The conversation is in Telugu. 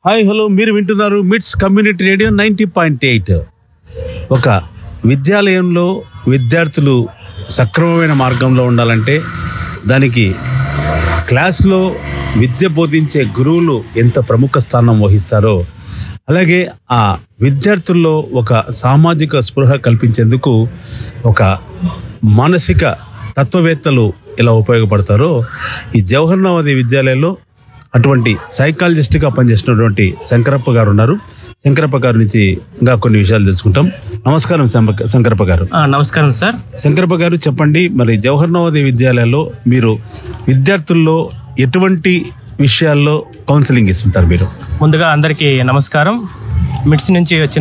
హాయ్ హలో మీరు వింటున్నారు MITS community radio ninety point eight ఒక విద్యాలయంలో విద్యార్థులు సక్రమమైన మార్గంలో ఉండాలంటే దానికి క్లాస్లో విద్య బోధించే గురువులు ఎంత ప్రముఖ స్థానం వహిస్తారో అలాగే ఆ విద్యార్థుల్లో ఒక సామాజిక స్పృహ కల్పించేందుకు ఒక మానసిక తత్వవేత్తలు ఎలా ఉపయోగపడతారో ఈ జవహర్ నవోదయ విద్యాలయంలో అటువంటి సైకాలజిస్ట్గా పనిచేసినటువంటి శంకరప్ప గారు ఉన్నారు శంకరప్ప గారి నుంచి ఇంకా కొన్ని విషయాలు తెలుసుకుంటాం నమస్కారం శంప- శంకరప్ప గారు ఆ, నమస్కారం సార్ శంకరప్ప గారు చెప్పండి మరి జవహర్ నవోదయ విద్యాలయాల్లో మీరు విద్యార్థుల్లో ఎటువంటి విషయాల్లో కౌన్సిలింగ్ ఇస్తుంటారు మీరు ముందుగా అందరికీ నమస్కారం మిడ్స్ నుంచి వచ్చిన